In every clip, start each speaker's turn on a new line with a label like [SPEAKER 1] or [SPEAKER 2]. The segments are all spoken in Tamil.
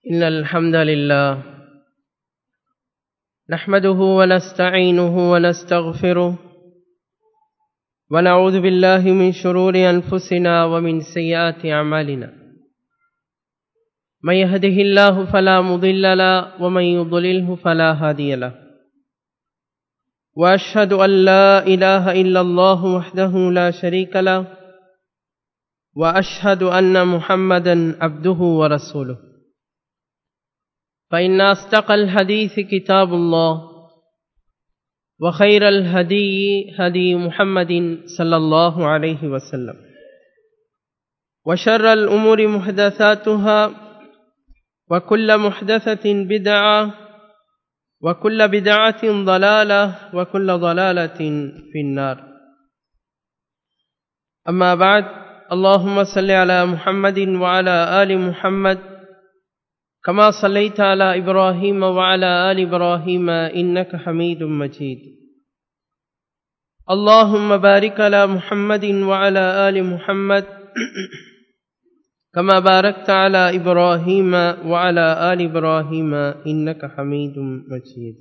[SPEAKER 1] إن الحمد لله نحمده ونستعينه ونستغفره ونعوذ بالله من شرور أنفسنا ومن سيئات أعمالنا من يهده الله فلا مضل له ومن يضلله فلا هادي له وأشهد أن لا إله إلا الله وحده لا شريك له وأشهد أن محمدا عبده ورسوله فإن أصدق الحديث كتاب الله وخير الهدي هدي محمد صلى الله عليه وسلم وشر الأمور محدثاتها وكل محدثة بدعة وكل بدعة ضلالة وكل ضلالة في النار أما بعد اللهم صل على محمد وعلى آل محمد كما صليت على إبراهيم وعلى آل إبراهيم إنك حميد مجيد اللهم بارك على محمد وعلى آل محمد كما باركت على إبراهيم وعلى آل إبراهيم إنك حميد مجيد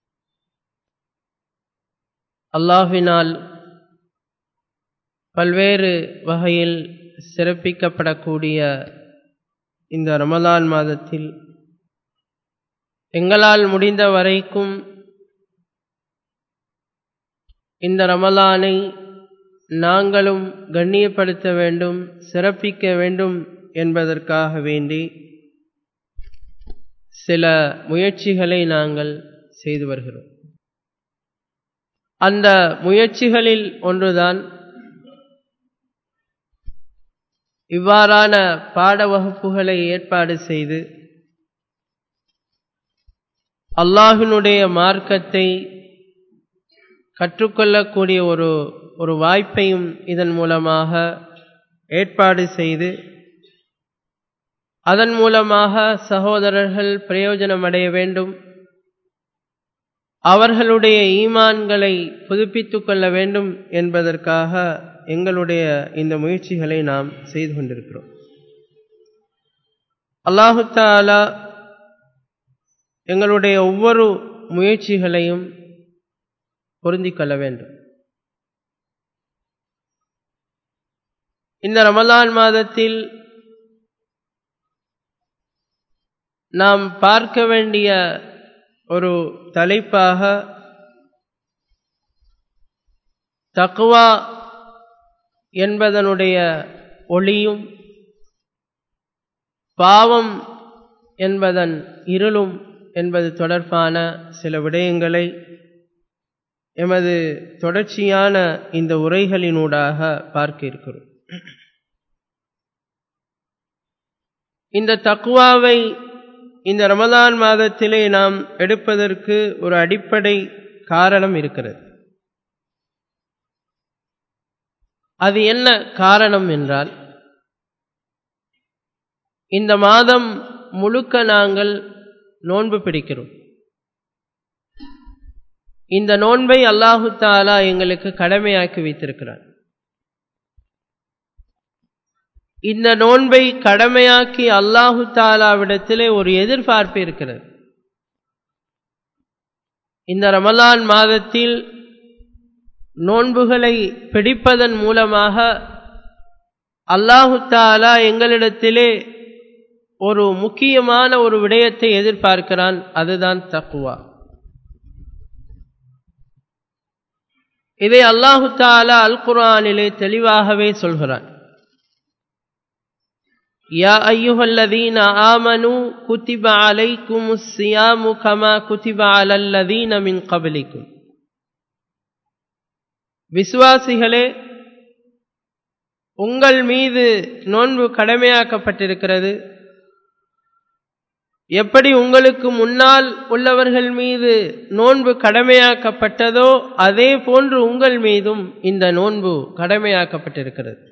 [SPEAKER 1] அல்லாஹினால் பல்வேறு வகையில் சிறப்பிக்கப்படக்கூடிய இந்த ரமலான் மாதத்தில் எங்களால் முடிந்த வரைக்கும் இந்த ரமலானை நாங்களும் கண்ணியப்படுத்த வேண்டும் சிறப்பிக்க வேண்டும் என்பதற்காக வேண்டி சில முயற்சிகளை நாங்கள் செய்து வருகிறோம் அந்த முயற்சிகளில் ஒன்றுதான் இவ்வாறான பாட வகுப்புகளை ஏற்பாடு செய்து அல்லாஹினுடைய மார்க்கத்தை கற்றுக்கொள்ளக்கூடிய ஒரு ஒரு வாய்ப்பையும் இதன் மூலமாக ஏற்பாடு செய்து அதன் மூலமாக சகோதரர்கள் பிரயோஜனம் அடைய வேண்டும் அவர்களுடைய ஈமான்களை புதுப்பித்துக் கொள்ள வேண்டும் என்பதற்காக எங்களுடைய இந்த முயற்சிகளை நாம் செய்து கொண்டிருக்கிறோம் அல்லாஹு தாலா எங்களுடைய ஒவ்வொரு முயற்சிகளையும் பொருந்திக் கொள்ள வேண்டும் இந்த ரமலான் மாதத்தில் நாம் பார்க்க வேண்டிய ஒரு தலைப்பாக தக்குவா என்பதனுடைய ஒளியும் பாவம் என்பதன் இருளும் என்பது தொடர்பான சில விடயங்களை எமது தொடர்ச்சியான இந்த உரைகளினூடாக பார்க்க இருக்கிறோம் இந்த தக்குவாவை இந்த ரமதான் மாதத்திலே நாம் எடுப்பதற்கு ஒரு அடிப்படை காரணம் இருக்கிறது அது என்ன காரணம் என்றால் இந்த மாதம் முழுக்க நாங்கள் நோன்பு பிடிக்கிறோம் இந்த நோன்பை அல்லாஹு தாலா எங்களுக்கு கடமையாக்கி வைத்திருக்கிறார் இந்த நோன்பை கடமையாக்கி அல்லாஹு தாலாவிடத்திலே ஒரு எதிர்பார்ப்பு இருக்கிறது இந்த ரமலான் மாதத்தில் நோன்புகளை பிடிப்பதன் மூலமாக அல்லாஹு தாலா எங்களிடத்திலே ஒரு முக்கியமான ஒரு விடயத்தை எதிர்பார்க்கிறான் அதுதான் தக்குவா இதை அல்லாஹு தாலா அல் குரானிலே தெளிவாகவே சொல்கிறான் يا أيها الذين آمنوا كتب عليكم الصيام كما كتب على الذين من قبلكم விசுவாசிகளே உங்கள் மீது நோன்பு கடமையாக்கப்பட்டிருக்கிறது எப்படி உங்களுக்கு முன்னால் உள்ளவர்கள் மீது நோன்பு கடமையாக்கப்பட்டதோ அதே போன்று உங்கள் மீதும் இந்த நோன்பு கடமையாக்கப்பட்டிருக்கிறது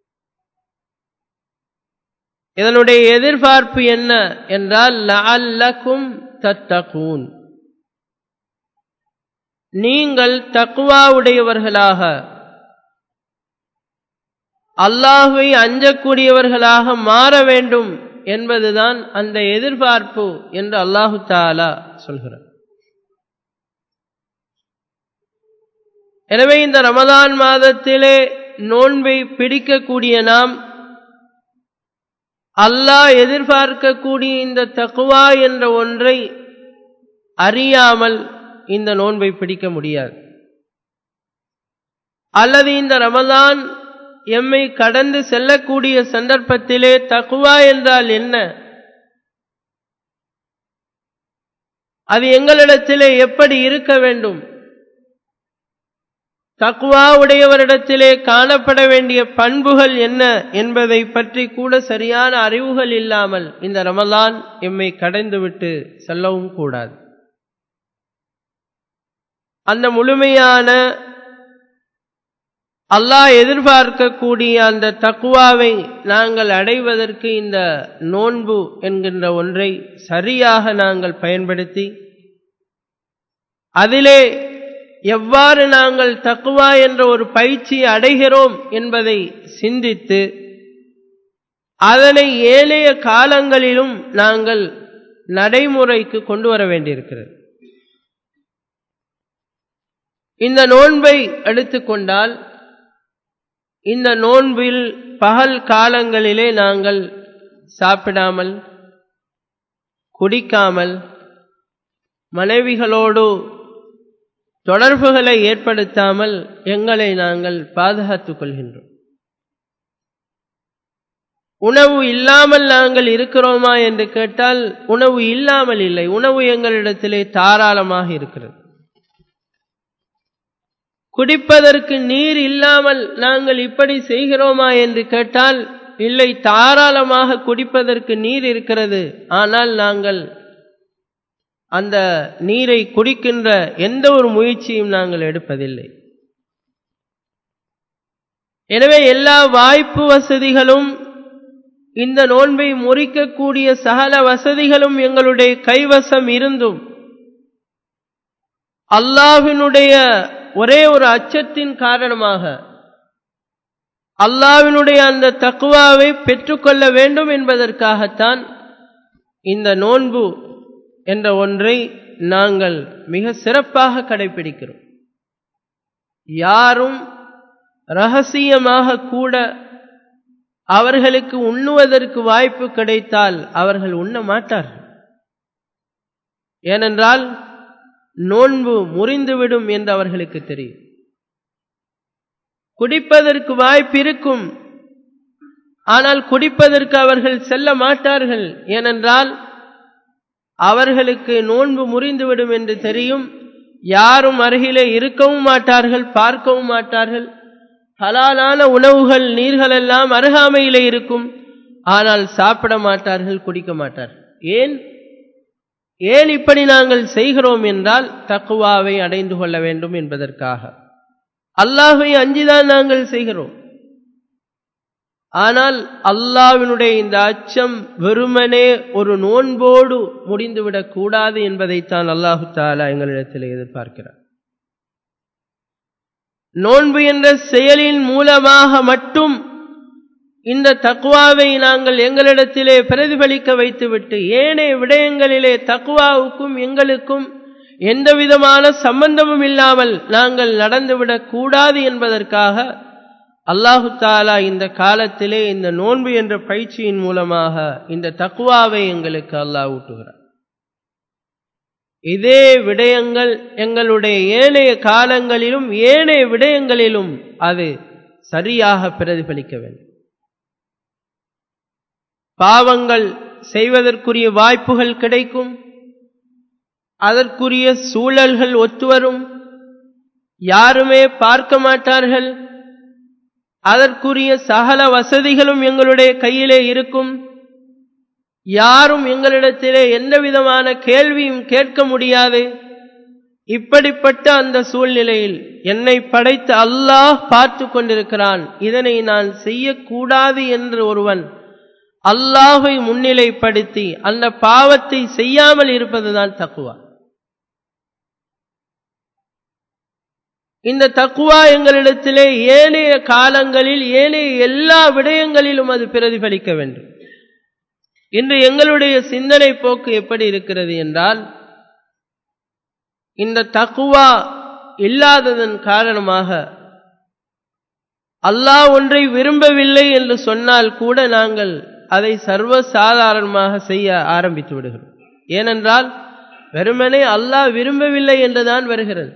[SPEAKER 1] இதனுடைய எதிர்பார்ப்பு என்ன என்றால் லஅல்லக்கும் தத்தகூன் நீங்கள் தக்குவாவுடையவர்களாக அல்லாஹுவை அஞ்சக்கூடியவர்களாக மாற வேண்டும் என்பதுதான் அந்த எதிர்பார்ப்பு என்று அல்லாஹு தாலா சொல்கிறார் எனவே இந்த ரமதான் மாதத்திலே நோன்பை பிடிக்கக்கூடிய நாம் அல்லாஹ் எதிர்பார்க்கக்கூடிய இந்த தக்குவா என்ற ஒன்றை அறியாமல் இந்த நோன்பை பிடிக்க முடியாது அல்லது இந்த ரமதான் எம்மை கடந்து செல்லக்கூடிய சந்தர்ப்பத்திலே தக்குவா என்றால் என்ன அது எங்களிடத்திலே எப்படி இருக்க வேண்டும் தக்குவா உடையவரிடத்திலே காணப்பட வேண்டிய பண்புகள் என்ன என்பதை பற்றி கூட சரியான அறிவுகள் இல்லாமல் இந்த ரமலான் எம்மை கடந்துவிட்டு செல்லவும் கூடாது அந்த முழுமையான அல்லாஹ் எதிர்பார்க்கக்கூடிய அந்த தக்குவாவை நாங்கள் அடைவதற்கு இந்த நோன்பு என்கின்ற ஒன்றை சரியாக நாங்கள் பயன்படுத்தி அதிலே எவ்வாறு நாங்கள் தக்குவா என்ற ஒரு பயிற்சியை அடைகிறோம் என்பதை சிந்தித்து அதனை ஏழைய காலங்களிலும் நாங்கள் நடைமுறைக்கு கொண்டு வர வேண்டியிருக்கிறது இந்த நோன்பை எடுத்துக்கொண்டால் இந்த நோன்பில் பகல் காலங்களிலே நாங்கள் சாப்பிடாமல் குடிக்காமல் மனைவிகளோடு தொடர்புகளை ஏற்படுத்தாமல் எங்களை நாங்கள் பாதுகாத்துக் கொள்கின்றோம் உணவு இல்லாமல் நாங்கள் இருக்கிறோமா என்று கேட்டால் உணவு இல்லாமல் இல்லை உணவு எங்களிடத்திலே தாராளமாக இருக்கிறது குடிப்பதற்கு நீர் இல்லாமல் நாங்கள் இப்படி செய்கிறோமா என்று கேட்டால் இல்லை தாராளமாக குடிப்பதற்கு நீர் இருக்கிறது ஆனால் நாங்கள் அந்த நீரை குடிக்கின்ற எந்த ஒரு முயற்சியும் நாங்கள் எடுப்பதில்லை எனவே எல்லா வாய்ப்பு வசதிகளும் இந்த நோன்பை முறிக்கக்கூடிய சகல வசதிகளும் எங்களுடைய கைவசம் இருந்தும் அல்லாவினுடைய ஒரே ஒரு அச்சத்தின் காரணமாக அல்லாவினுடைய அந்த தக்குவாவை பெற்றுக்கொள்ள வேண்டும் என்பதற்காகத்தான் இந்த நோன்பு என்ற ஒன்றை நாங்கள் மிக சிறப்பாக கடைபிடிக்கிறோம் யாரும் ரகசியமாக கூட அவர்களுக்கு உண்ணுவதற்கு வாய்ப்பு கிடைத்தால் அவர்கள் உண்ண மாட்டார்கள் ஏனென்றால் நோன்பு முறிந்துவிடும் என்று அவர்களுக்கு தெரியும் குடிப்பதற்கு வாய்ப்பு இருக்கும் ஆனால் குடிப்பதற்கு அவர்கள் செல்ல மாட்டார்கள் ஏனென்றால் அவர்களுக்கு நோன்பு முறிந்துவிடும் என்று தெரியும் யாரும் அருகிலே இருக்கவும் மாட்டார்கள் பார்க்கவும் மாட்டார்கள் ஹலாலான உணவுகள் நீர்கள் எல்லாம் அருகாமையிலே இருக்கும் ஆனால் சாப்பிட மாட்டார்கள் குடிக்க மாட்டார்கள் ஏன் ஏன் இப்படி நாங்கள் செய்கிறோம் என்றால் தக்குவாவை அடைந்து கொள்ள வேண்டும் என்பதற்காக அல்லாஹை அஞ்சிதான் நாங்கள் செய்கிறோம் ஆனால் அல்லாவினுடைய இந்த அச்சம் வெறுமனே ஒரு நோன்போடு முடிந்துவிடக் கூடாது என்பதைத்தான் அல்லாஹு தாலா எங்களிடத்தில் எதிர்பார்க்கிறார் நோன்பு என்ற செயலின் மூலமாக மட்டும் இந்த தக்குவாவை நாங்கள் எங்களிடத்திலே பிரதிபலிக்க வைத்துவிட்டு ஏனைய விடயங்களிலே தக்குவாவுக்கும் எங்களுக்கும் எந்த விதமான சம்பந்தமும் இல்லாமல் நாங்கள் நடந்துவிடக் கூடாது என்பதற்காக அல்லாஹு தாலா இந்த காலத்திலே இந்த நோன்பு என்ற பயிற்சியின் மூலமாக இந்த தக்குவாவை எங்களுக்கு அல்லாஹ் ஊட்டுகிறார் இதே விடயங்கள் எங்களுடைய ஏனைய காலங்களிலும் ஏனைய விடயங்களிலும் அது சரியாக பிரதிபலிக்க வேண்டும் பாவங்கள் செய்வதற்குரிய வாய்ப்புகள் கிடைக்கும் அதற்குரிய சூழல்கள் ஒத்துவரும் யாருமே பார்க்க மாட்டார்கள் அதற்குரிய சகல வசதிகளும் எங்களுடைய கையிலே இருக்கும் யாரும் எங்களிடத்திலே எந்த விதமான கேள்வியும் கேட்க முடியாது இப்படிப்பட்ட அந்த சூழ்நிலையில் என்னை படைத்த அல்லாஹ் பார்த்து கொண்டிருக்கிறான் இதனை நான் செய்யக்கூடாது என்று ஒருவன் அல்லாஹை முன்னிலைப்படுத்தி அந்த பாவத்தை செய்யாமல் இருப்பதுதான் தக்குவா இந்த தக்குவா எங்களிடத்திலே ஏனைய காலங்களில் ஏனைய எல்லா விடயங்களிலும் அது பிரதிபலிக்க வேண்டும் இன்று எங்களுடைய சிந்தனை போக்கு எப்படி இருக்கிறது என்றால் இந்த தக்குவா இல்லாததன் காரணமாக அல்லாஹ் ஒன்றை விரும்பவில்லை என்று சொன்னால் கூட நாங்கள் அதை சர்வ சாதாரணமாக செய்ய ஆரம்பித்து விடுகிறோம் ஏனென்றால் வெறுமனே அல்லாஹ் விரும்பவில்லை என்றுதான் வருகிறது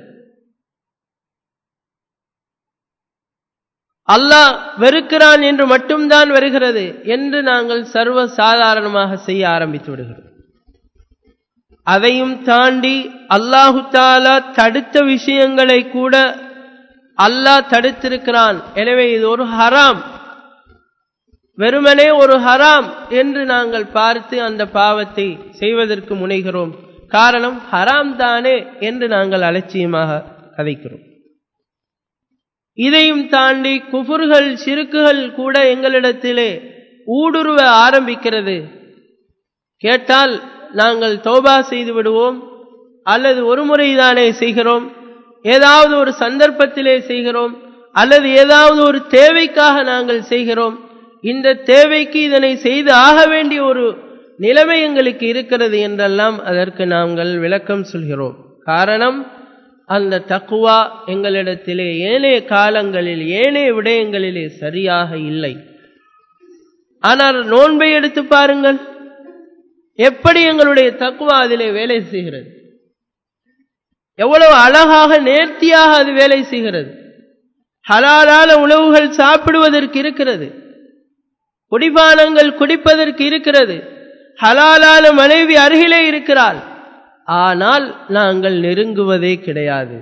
[SPEAKER 1] அல்லாஹ் வெறுக்கிறான் என்று மட்டும்தான் வருகிறது என்று நாங்கள் சர்வ சாதாரணமாக செய்ய ஆரம்பித்து விடுகிறோம் அதையும் தாண்டி அல்லாஹு தாலா தடுத்த விஷயங்களை கூட அல்லாஹ் தடுத்திருக்கிறான் எனவே இது ஒரு ஹராம் வெறுமனே ஒரு ஹராம் என்று நாங்கள் பார்த்து அந்த பாவத்தை செய்வதற்கு முனைகிறோம் காரணம் ஹராம் தானே என்று நாங்கள் அலட்சியமாக கதைக்கிறோம் இதையும் தாண்டி குஃபுர்கள் சிறுக்குகள் கூட எங்களிடத்திலே ஊடுருவ ஆரம்பிக்கிறது கேட்டால் நாங்கள் தௌபா செய்து விடுவோம் அல்லது ஒரு முறைதானே செய்கிறோம் ஏதாவது ஒரு சந்தர்ப்பத்திலே செய்கிறோம் அல்லது ஏதாவது ஒரு தேவைக்காக நாங்கள் செய்கிறோம் இந்த தேவைக்கு இதனை செய்து ஆக வேண்டிய ஒரு நிலைமை எங்களுக்கு இருக்கிறது என்றெல்லாம் அதற்கு நாங்கள் விளக்கம் சொல்கிறோம் காரணம் அந்த தக்குவா எங்களிடத்திலே ஏனைய காலங்களில் ஏனைய விடயங்களிலே சரியாக இல்லை ஆனால் நோன்பை எடுத்து பாருங்கள் எப்படி எங்களுடைய தக்குவா அதிலே வேலை செய்கிறது எவ்வளவு அழகாக நேர்த்தியாக அது வேலை செய்கிறது ஹலாலான உணவுகள் சாப்பிடுவதற்கு இருக்கிறது குடிபானங்கள் குடிப்பதற்கு இருக்கிறது ஹலாலான மனைவி அருகிலே இருக்கிறாள் ஆனால் நாங்கள் நெருங்குவதே கிடையாது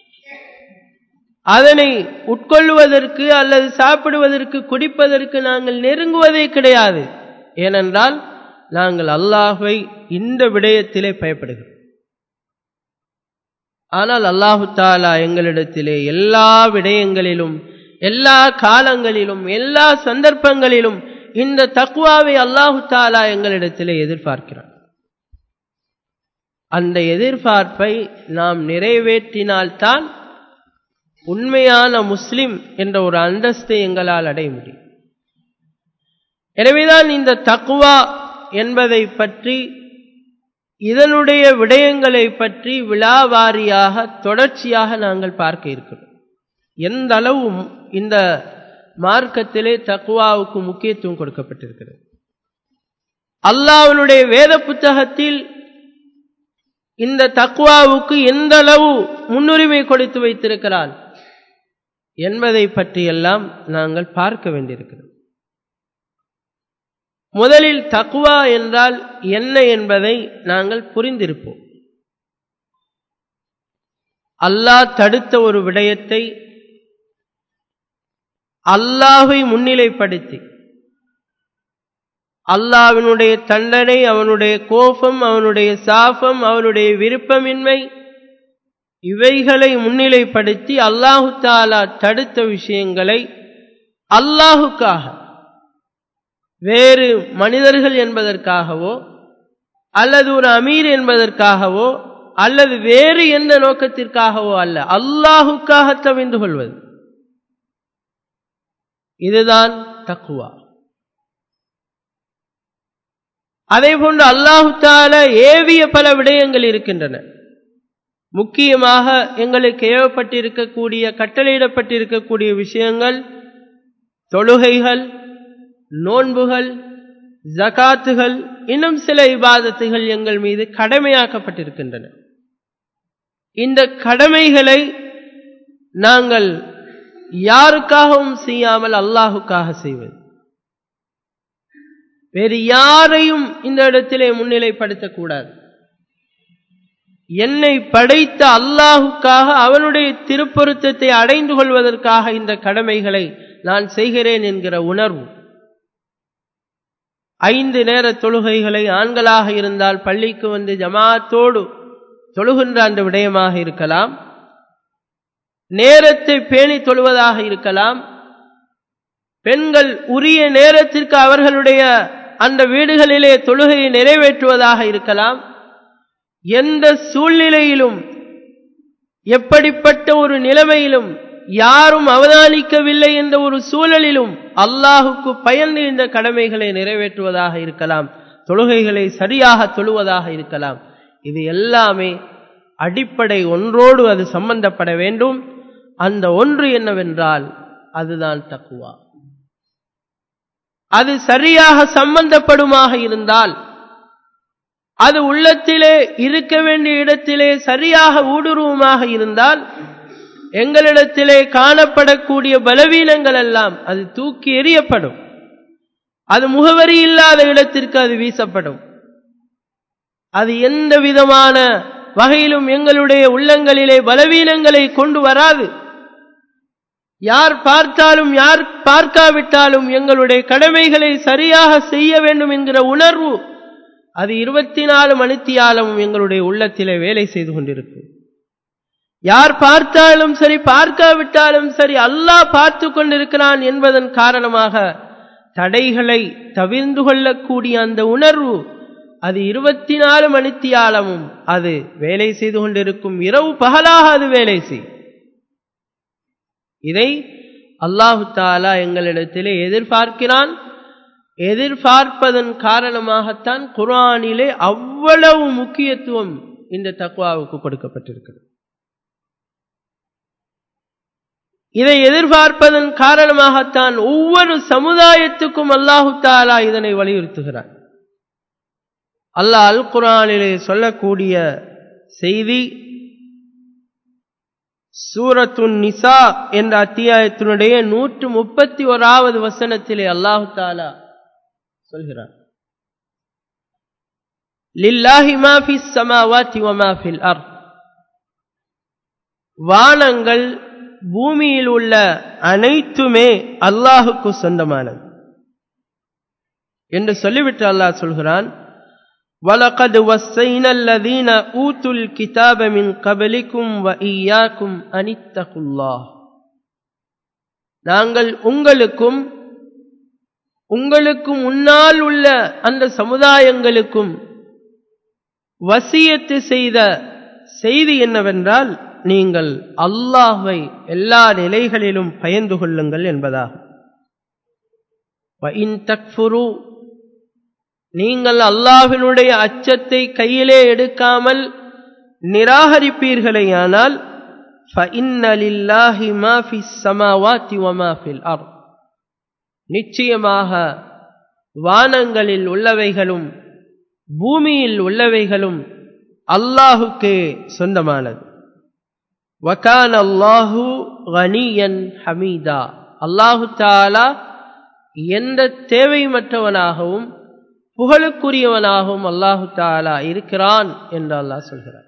[SPEAKER 1] அதனை உட்கொள்வதற்கு அல்லது சாப்பிடுவதற்கு குடிப்பதற்கு நாங்கள் நெருங்குவதே கிடையாது ஏனென்றால் நாங்கள் அல்லாஹை இந்த விடயத்திலே பயப்படுகிறோம் ஆனால் அல்லாஹு தாலா எங்களிடத்திலே எல்லா விடயங்களிலும் எல்லா காலங்களிலும் எல்லா சந்தர்ப்பங்களிலும் இந்த தக்குவாவை அல்லாஹு தாலா எங்களிடத்திலே எதிர்பார்க்கிறார் அந்த எதிர்பார்ப்பை நாம் நிறைவேற்றினால்தான் உண்மையான முஸ்லிம் என்ற ஒரு அந்தஸ்தை எங்களால் அடைய முடியும் எனவேதான் இந்த தக்குவா என்பதை பற்றி இதனுடைய விடயங்களை பற்றி விழாவாரியாக தொடர்ச்சியாக நாங்கள் பார்க்க இருக்கிறோம் எந்த அளவும் இந்த மார்க்கத்திலே தக்குவாவுக்கு முக்கியத்துவம் கொடுக்கப்பட்டிருக்கிறது அல்லாஹ்வுடைய வேத புத்தகத்தில் இந்த தக்குவாவுக்கு எந்த அளவு முன்னுரிமை கொடுத்து வைத்திருக்கிறான் என்பதை பற்றியெல்லாம் நாங்கள் பார்க்க வேண்டியிருக்கிறோம் முதலில் தக்குவா என்றால் என்ன என்பதை நாங்கள் புரிந்திருப்போம் அல்லாஹ் தடுத்த ஒரு விடயத்தை அல்லாஹை முன்னிலைப்படுத்தி அல்லாவினுடைய தண்டனை அவனுடைய கோபம் அவனுடைய சாபம் அவனுடைய விருப்பமின்மை இவைகளை முன்னிலைப்படுத்தி அல்லாஹு தாலா தடுத்த விஷயங்களை அல்லாஹுக்காக வேறு மனிதர்கள் என்பதற்காகவோ அல்லது ஒரு அமீர் என்பதற்காகவோ அல்லது வேறு எந்த நோக்கத்திற்காகவோ அல்ல அல்லாஹுக்காக தவிந்து கொள்வது இதுதான் தக்குவா அதே போன்று அல்லாஹு தால ஏவிய பல விடயங்கள் இருக்கின்றன முக்கியமாக எங்களுக்கு ஏவப்பட்டிருக்கக்கூடிய கட்டளையிடப்பட்டிருக்கக்கூடிய விஷயங்கள் தொழுகைகள் நோன்புகள் ஜகாத்துகள் இன்னும் சில இபாதத்துகள் எங்கள் மீது கடமையாக்கப்பட்டிருக்கின்றன இந்த கடமைகளை நாங்கள் யாருக்காகவும் செய்யாமல் அல்லாஹுக்காக செய்வது வேறு யாரையும் இந்த இடத்திலே முன்னிலைப்படுத்தக்கூடாது என்னை படைத்த அல்லாஹுக்காக அவனுடைய திருப்பொருத்தத்தை அடைந்து கொள்வதற்காக இந்த கடமைகளை நான் செய்கிறேன் என்கிற உணர்வு ஐந்து நேர தொழுகைகளை ஆண்களாக இருந்தால் பள்ளிக்கு வந்து ஜமாத்தோடு தொழுகின்ற அந்த விடயமாக இருக்கலாம் நேரத்தை பேணி தொழுவதாக இருக்கலாம் பெண்கள் உரிய நேரத்திற்கு அவர்களுடைய அந்த வீடுகளிலே தொழுகையை நிறைவேற்றுவதாக இருக்கலாம் எந்த சூழ்நிலையிலும் எப்படிப்பட்ட ஒரு நிலைமையிலும் யாரும் அவதானிக்கவில்லை என்ற ஒரு சூழலிலும் அல்லாஹுக்கு பயந்து இந்த கடமைகளை நிறைவேற்றுவதாக இருக்கலாம் தொழுகைகளை சரியாக தொழுவதாக இருக்கலாம் இது எல்லாமே அடிப்படை ஒன்றோடு அது சம்பந்தப்பட வேண்டும் அந்த ஒன்று என்னவென்றால் அதுதான் தக்குவா அது சரியாக சம்பந்தப்படுமாக இருந்தால் அது உள்ளத்திலே இருக்க வேண்டிய இடத்திலே சரியாக ஊடுருவமாக இருந்தால் எங்களிடத்திலே காணப்படக்கூடிய பலவீனங்கள் எல்லாம் அது தூக்கி எறியப்படும் அது முகவரி இல்லாத இடத்திற்கு அது வீசப்படும் அது எந்த விதமான வகையிலும் எங்களுடைய உள்ளங்களிலே பலவீனங்களை கொண்டு வராது யார் பார்த்தாலும் யார் பார்க்காவிட்டாலும் எங்களுடைய கடமைகளை சரியாக செய்ய வேண்டும் என்கிற உணர்வு அது இருபத்தி நாலு மணித்தியாலமும் எங்களுடைய உள்ளத்திலே வேலை செய்து கொண்டிருக்கும் யார் பார்த்தாலும் சரி பார்க்காவிட்டாலும் சரி அல்லாஹ் பார்த்து கொண்டிருக்கிறான் என்பதன் காரணமாக தடைகளை தவிர்ந்து கொள்ளக்கூடிய அந்த உணர்வு அது இருபத்தி நாலு மணித்தியாலமும் அது வேலை செய்து கொண்டிருக்கும் இரவு பகலாக அது வேலை செய்யும் இதை அல்லாஹு தாலா எங்களிடத்திலே எதிர்பார்க்கிறான் எதிர்பார்ப்பதன் காரணமாகத்தான் குரானிலே அவ்வளவு முக்கியத்துவம் இந்த தக்குவாவுக்கு கொடுக்கப்பட்டிருக்கிறது இதை எதிர்பார்ப்பதன் காரணமாகத்தான் ஒவ்வொரு சமுதாயத்துக்கும் அல்லாஹு தாலா இதனை வலியுறுத்துகிறார் அல்லாஹ் அல் குரானிலே சொல்லக்கூடிய செய்தி சூரத்துன் நிசா என்ற அத்தியாயத்தினுடைய நூற்று முப்பத்தி ஓராவது வசனத்திலே அல்லாஹு தாலா சொல்கிறார் லில்லாஹி மா ஃபிஸ் ஸமாவாத்தி வ மா ஃபில் அர்த் வானங்கள் பூமியில் உள்ள அனைத்துமே அல்லாஹுக்கு சொந்தமானது என்று சொல்லிவிட்டு அல்லாஹ் சொல்கிறான் وَلَقَدْ وَصَّيْنَا الَّذِينَ أُوتُوا الْكِتَابَ مِنْ قَبْلِكُمْ وَإِيَّاكُمْ أَنِ اتَّقُوا اللَّهَ நாங்கள் உங்களுக்கும் உங்களுக்கும் முன்னால் உள்ள அந்த சமுதாயங்களுக்கும் வசியத்து செய்த செய்தி என்னவென்றால் நீங்கள் அல்லாஹை எல்லா நிலைகளிலும் பயந்து கொள்ளுங்கள் என்பதாகும் நீங்கள் அல்லாஹினுடைய அச்சத்தை கையிலே எடுக்காமல் நிராகரிப்பீர்களேயானால் நிச்சயமாக வானங்களில் உள்ளவைகளும் பூமியில் உள்ளவைகளும் அல்லாஹுக்கே சொந்தமானது வகான் அல்லாஹு கனியன் ஹமீதா அல்லாஹு தாலா எந்த தேவைமற்றவனாகவும் புகழுக்குரியவனாகவும் அல்லாஹு தாலா இருக்கிறான் என்று அல்லாஹ் சொல்கிறார்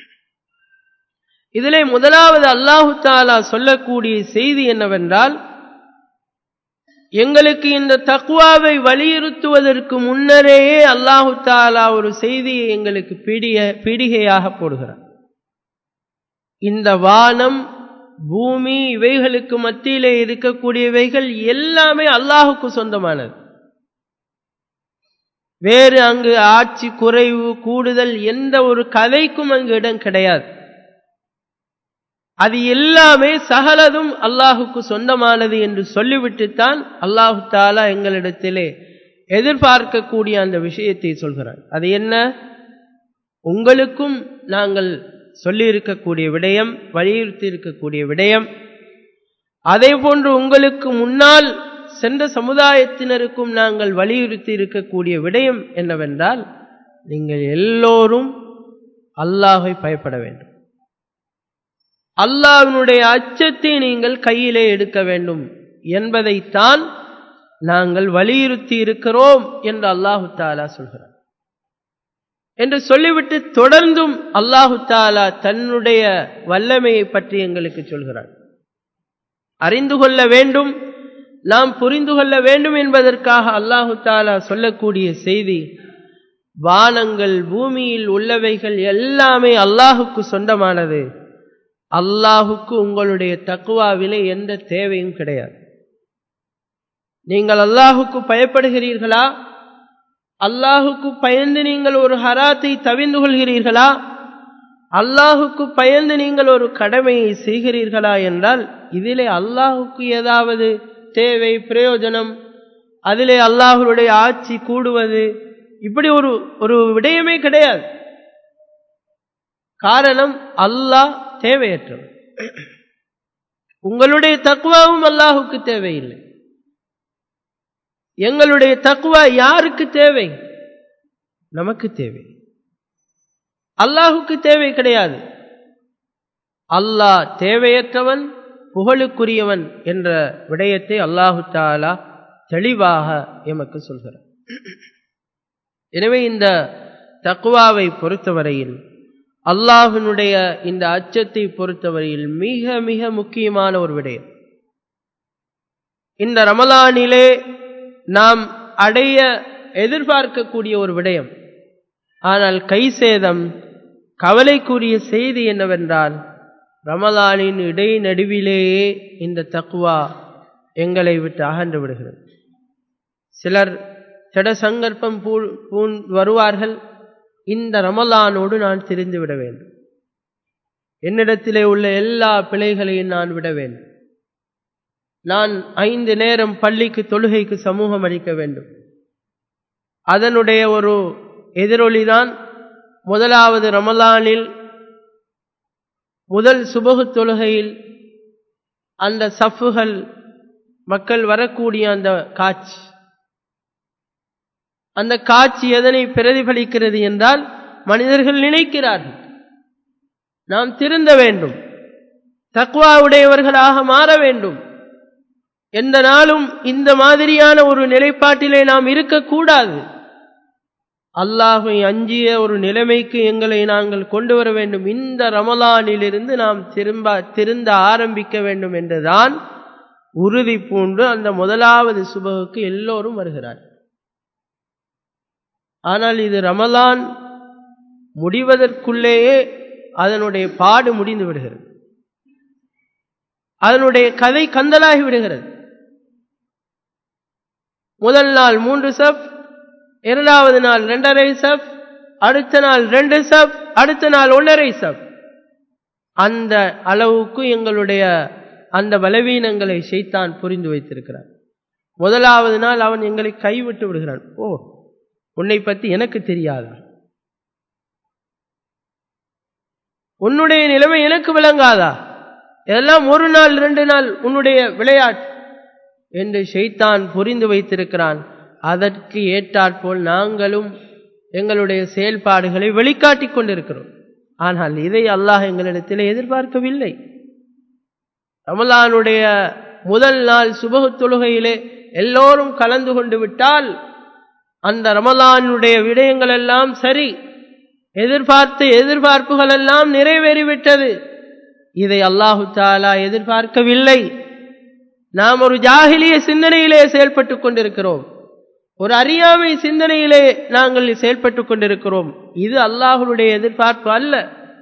[SPEAKER 1] இதிலே முதலாவது அல்லாஹு தாலா சொல்லக்கூடிய செய்தி என்னவென்றால் எங்களுக்கு இந்த தக்குவாவை வலியுறுத்துவதற்கு முன்னரேயே அல்லாஹு தாலா ஒரு செய்தியை எங்களுக்கு பீடிய பீடிகையாக போடுகிறார் இந்த வானம் பூமி இவைகளுக்கு மத்தியிலே இருக்கக்கூடியவைகள் எல்லாமே அல்லாஹுக்கு சொந்தமானது வேறு அங்கு ஆட்சி குறைவு கூடுதல் எந்த ஒரு கதைக்கும் அங்கு இடம் கிடையாது அது எல்லாமே சகலதும் அல்லாஹுக்கு சொந்தமானது என்று சொல்லிவிட்டுத்தான் அல்லாஹு தாலா எங்களிடத்திலே எதிர்பார்க்கக்கூடிய அந்த விஷயத்தை சொல்கிறார் அது என்ன உங்களுக்கும் நாங்கள் சொல்லியிருக்கக்கூடிய விடயம் வலியுறுத்தி இருக்கக்கூடிய விடயம் அதே போன்று உங்களுக்கு முன்னால் சென்ற சமுதாயத்தினருக்கும் நாங்கள் வலியுறுத்தி இருக்கக்கூடிய விடயம் என்னவென்றால் நீங்கள் எல்லோரும் அல்லாஹை பயப்பட வேண்டும் அல்லாஹினுடைய அச்சத்தை நீங்கள் கையிலே எடுக்க வேண்டும் என்பதைத்தான் நாங்கள் வலியுறுத்தி இருக்கிறோம் என்று அல்லாஹு தாலா சொல்கிறார் என்று சொல்லிவிட்டு தொடர்ந்தும் அல்லாஹு தாலா தன்னுடைய வல்லமையை பற்றி எங்களுக்கு சொல்கிறார் அறிந்து கொள்ள வேண்டும் நாம் புரிந்து கொள்ள வேண்டும் என்பதற்காக அல்லாஹு தாலா சொல்லக்கூடிய செய்தி வானங்கள் பூமியில் உள்ளவைகள் எல்லாமே அல்லாஹுக்கு சொந்தமானது அல்லாஹுக்கு உங்களுடைய தக்குவாவிலே எந்த தேவையும் கிடையாது நீங்கள் அல்லாஹுக்கு பயப்படுகிறீர்களா அல்லாஹுக்கு பயந்து நீங்கள் ஒரு ஹராத்தை தவிந்து கொள்கிறீர்களா அல்லாஹுக்கு பயந்து நீங்கள் ஒரு கடமையை செய்கிறீர்களா என்றால் இதிலே அல்லாஹுக்கு ஏதாவது தேவை பிரயோஜனம் அதிலே அல்லாஹுடைய ஆட்சி கூடுவது இப்படி ஒரு ஒரு விடயமே கிடையாது காரணம் அல்லாஹ் தேவையற்றவன் உங்களுடைய தக்குவாவும் அல்லாஹுக்கு தேவையில்லை எங்களுடைய தக்குவா யாருக்கு தேவை நமக்கு தேவை அல்லாஹுக்கு தேவை கிடையாது அல்லாஹ் தேவையற்றவன் புகழுக்குரியவன் என்ற விடயத்தை அல்லாஹு தாலா தெளிவாக எமக்கு சொல்கிறார் எனவே இந்த தக்குவாவை பொறுத்தவரையில் அல்லாஹினுடைய இந்த அச்சத்தை பொறுத்தவரையில் மிக மிக முக்கியமான ஒரு விடயம் இந்த ரமலானிலே நாம் அடைய எதிர்பார்க்கக்கூடிய ஒரு விடயம் ஆனால் கை சேதம் கவலைக்குரிய செய்தி என்னவென்றால் ரமலானின் இடைநடுவிலேயே இந்த தக்குவா எங்களை விட்டு அகன்று விடுகிறது சிலர் திட சங்கற்பம் பூ வருவார்கள் இந்த ரமலானோடு நான் தெரிந்து விட வேண்டும் என்னிடத்திலே உள்ள எல்லா பிழைகளையும் நான் விட வேண்டும் நான் ஐந்து நேரம் பள்ளிக்கு தொழுகைக்கு சமூகம் அளிக்க வேண்டும் அதனுடைய ஒரு எதிரொலிதான் முதலாவது ரமலானில் முதல் சுபகு தொழுகையில் அந்த சஃப்புகள் மக்கள் வரக்கூடிய அந்த காட்சி அந்த காட்சி எதனை பிரதிபலிக்கிறது என்றால் மனிதர்கள் நினைக்கிறார்கள் நாம் திருந்த வேண்டும் தக்வாவுடையவர்களாக மாற வேண்டும் எந்த நாளும் இந்த மாதிரியான ஒரு நிலைப்பாட்டிலே நாம் இருக்கக்கூடாது அல்லாஹை அஞ்சிய ஒரு நிலைமைக்கு எங்களை நாங்கள் கொண்டு வர வேண்டும் இந்த ரமலானிலிருந்து நாம் திரும்ப திருந்த ஆரம்பிக்க வேண்டும் என்றுதான் உறுதி பூண்டு அந்த முதலாவது சுபகுக்கு எல்லோரும் வருகிறார் ஆனால் இது ரமலான் முடிவதற்குள்ளேயே அதனுடைய பாடு முடிந்து விடுகிறது அதனுடைய கதை கந்தலாகி விடுகிறது முதல் நாள் மூன்று சப் இரண்டாவது நாள் இரண்டரை சப் அடுத்த நாள் ரெண்டு சப் அடுத்த நாள் ஒன்றரை சப் அந்த அளவுக்கு எங்களுடைய அந்த பலவீனங்களை செய்தான் புரிந்து வைத்திருக்கிறான் முதலாவது நாள் அவன் எங்களை கைவிட்டு விடுகிறான் ஓ உன்னை பத்தி எனக்கு தெரியாதா உன்னுடைய நிலைமை எனக்கு விளங்காதா இதெல்லாம் ஒரு நாள் இரண்டு நாள் உன்னுடைய விளையாட்டு என்று ஷைத்தான் புரிந்து வைத்திருக்கிறான் அதற்கு ஏற்றாற்போல் நாங்களும் எங்களுடைய செயல்பாடுகளை வெளிக்காட்டிக் கொண்டிருக்கிறோம் ஆனால் இதை அல்லாஹ் எங்களிடத்தில் எதிர்பார்க்கவில்லை ரமலானுடைய முதல் நாள் சுபகு தொழுகையிலே எல்லோரும் கலந்து கொண்டு விட்டால் அந்த ரமலானுடைய விடயங்கள் எல்லாம் சரி எதிர்பார்த்த எதிர்பார்ப்புகள் எல்லாம் நிறைவேறிவிட்டது இதை அல்லாஹு தாலா எதிர்பார்க்கவில்லை நாம் ஒரு ஜாகிலிய சிந்தனையிலே செயல்பட்டுக் கொண்டிருக்கிறோம் ஒரு அறியாமை சிந்தனையிலே நாங்கள் செயல்பட்டுக் கொண்டிருக்கிறோம் இது அல்லாஹுடைய எதிர்பார்ப்பு அல்ல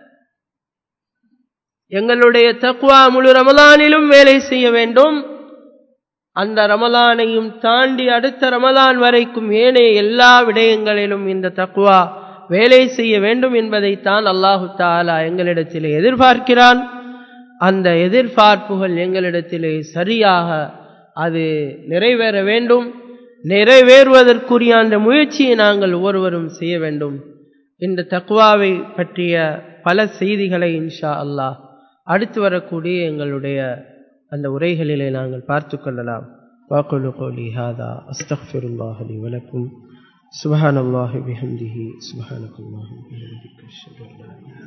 [SPEAKER 1] எங்களுடைய தக்குவா முழு ரமலானிலும் வேலை செய்ய வேண்டும் அந்த ரமலானையும் தாண்டி அடுத்த ரமலான் வரைக்கும் ஏனைய எல்லா விடயங்களிலும் இந்த தக்குவா வேலை செய்ய வேண்டும் என்பதைத்தான் அல்லாஹு தாலா எங்களிடத்திலே எதிர்பார்க்கிறான் அந்த எதிர்பார்ப்புகள் எங்களிடத்திலே சரியாக அது நிறைவேற வேண்டும் நிறைவேறுவதற்குரிய அந்த முயற்சியை நாங்கள் ஒவ்வொருவரும் செய்ய வேண்டும் இந்த தக்வாவை பற்றிய பல செய்திகளை இன்ஷா அல்லாஹ் அடுத்து வரக்கூடிய எங்களுடைய அந்த உரைகளிலே நாங்கள் பார்த்து கொள்ளலாம் வாக்குலு கோலி ஹாதா அஸ்தக்ஃபிருல்லாஹ் லி வலக்கும் சுபஹானல்லாஹி பிஹம்திஹி சுபஹானக்கல்லாஹி பிஹம்திக அஷ்ஹது அன் லா இலாஹா